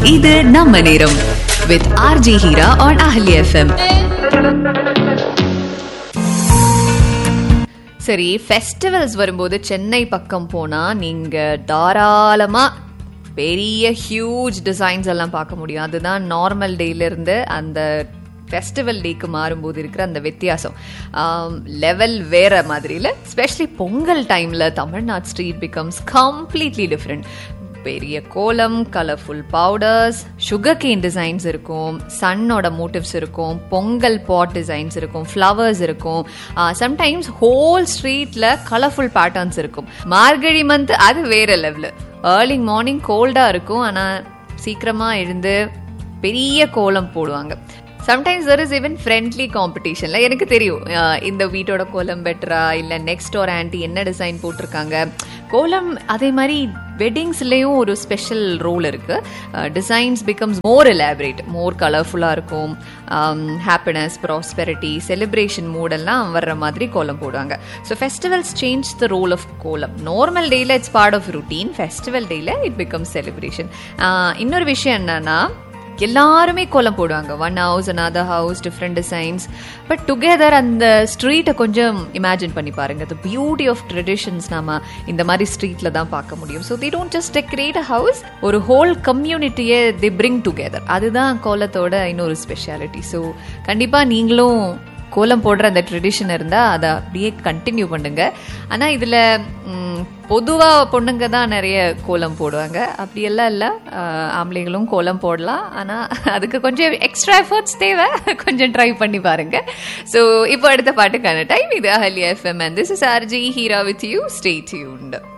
இது நம்ம நேரம் வித் ஆர்ஜி ஹீரா ஆன் அஹலி எஃப்எம் சரி ஃபெஸ்டிவல்ஸ் வரும்போது சென்னை பக்கம் போனா நீங்க தாராளமா பெரிய ஹியூஜ் டிசைன்ஸ் எல்லாம் பார்க்க முடியும் அதுதான் நார்மல் டேல இருந்து அந்த ஃபெஸ்டிவல் டேக்கு மாறும்போது இருக்கிற அந்த வித்தியாசம் லெவல் வேற மாதிரியில் ஸ்பெஷலி பொங்கல் டைமில் Tamil Nadu street becomes completely different பெரிய kolam colourful powders sugar cane designs இருக்கும் சன்னோட மோட்டிவ்ஸ் இருக்கும் பொங்கல் பாட் டிசைன்ஸ் இருக்கும் ஃப்ளவர்ஸ் இருக்கும் சம்டைம்ஸ் ஹோல் ஸ்ட்ரீட்ல கலர்ஃபுல் பேட்டர்ன்ஸ் இருக்கும் மார்கழி மந்த் அது வேற லெவலு ஏர்லி மார்னிங் கோல்டாக இருக்கும் ஆனால் சீக்கிரமாக எழுந்து பெரிய கோலம் போடுவாங்க sometimes there is even friendly காம்படிஷன்ல எனக்கு தெரியும் அஹ் இந்த வீட்டோட கோலம் பெட்டரா இல்லை நெக்ஸ்ட் ஒரு ஆன்டி என்ன டிசைன் போட்டிருக்காங்க கோலம் அதே மாதிரி வெட்டிங்ஸ்லேயும் ஒரு ஸ்பெஷல் ரோல் இருக்கு designs becomes more elaborate more கலர்ஃபுல்லாக இருக்கும் ஹாப்பினஸ் ப்ராஸ்பெரிட்டி செலிப்ரேஷன் மூடெல்லாம் வர்ற மாதிரி கோலம் போடுவாங்க so festivals change the role of kolam normal டேயில் it's part of routine festival டேயில் இட் பிகம்ஸ் செலிப்ரேஷன் இன்னொரு விஷயம் என்னன்னா எல்லாருமே கோலம் போடுவாங்க one house another house different designs but together அந்த ஸ்ட்ரீட்டை கொஞ்சம் இமேஜின் பண்ணி பாருங்க த பியூட்டி ஆஃப் ட்ரெடிஷன்ஸ் நாம இந்த மாதிரி ஸ்ட்ரீட்ல தான் பார்க்க முடியும் so they don't just decorate a house ஒரு ஹோல் கம்யூனிட்டியை தி பிரிங் டுகெதர் அதுதான் கோலத்தோட இன்னொரு ஸ்பெஷாலிட்டி ஸோ கண்டிப்பாக நீங்களும் கோலம் போடுற அந்த ட்ரெடிஷன் இருந்தால் அதை அப்படியே கண்டினியூ பண்ணுங்க ஆனால் இதில் பொதுவாக பொண்ணுங்க தான் நிறைய கோலம் போடுவாங்க அப்படியெல்லாம் இல்லை ஆம்பளைங்களும் கோலம் போடலாம் ஆனால் அதுக்கு கொஞ்சம் எக்ஸ்ட்ரா எஃபர்ட்ஸ் தேவை கொஞ்சம் ட்ரை பண்ணி பாருங்க ஸோ இப்போ அடுத்த பாட்டுக்கான டைம் இது Ahalya FM and this is RJ Heera with you stay tuned